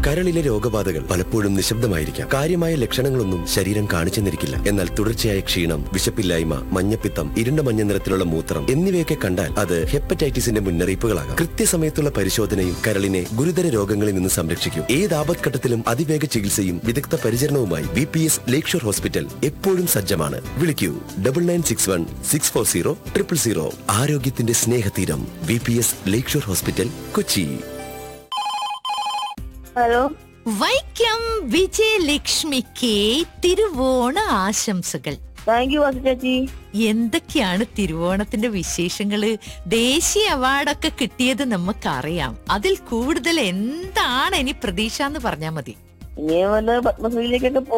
കരളിലെ രോഗബാധകൾ പലപ്പോഴും നിശബ്ദമായിരിക്കാം കാര്യമായ ലക്ഷണങ്ങളൊന്നും ശരീരം കാണിച്ചെന്നിരിക്കില്ല എന്നാൽ തുടർച്ചയായ ക്ഷീണം വിശപ്പില്ലായ്മ മഞ്ഞപ്പിത്തം ഇരുണ്ട മഞ്ഞ നിറത്തിലുള്ള മൂത്രം എന്നിവയൊക്കെ കണ്ടാൽ അത് ഹെപ്പറ്റൈറ്റിസിന്റെ മുന്നറിയിപ്പുകളാകാം കൃത്യസമയത്തുള്ള പരിശോധനയും കരളിനെ ഗുരുതര രോഗങ്ങളിൽ നിന്ന് സംരക്ഷിക്കും ഏത് ആപത്ഘട്ടത്തിലും അതിവേഗ ചികിത്സയും വിദഗ്ധ പരിചരണവുമായി B P S Lakeshore hospital എപ്പോഴും സജ്ജമാണ് വിളിക്കൂ double nine six one six four zero triple zero ആരോഗ്യത്തിന്റെ സ്നേഹതീരം B P S Lakeshore hospital Kochi hello Vaikom വിജയലക്ഷ്മിക്ക് തിരുവോണ ആശംസകൾ താങ്ക് യു വാസു ചേച്ചി എന്തൊക്കെയാണ് തിരുവോണത്തിന്റെ വിശേഷങ്ങള് ദേശീയ അവാർഡൊക്കെ കിട്ടിയത് നമുക്കറിയാം അതിൽ കൂടുതൽ എന്താണ് ഇനി പ്രതീക്ഷ എന്ന് പറഞ്ഞാൽ മതി ഇനി വല്ല പത്മശ്രീയിലേക്കൊക്കെ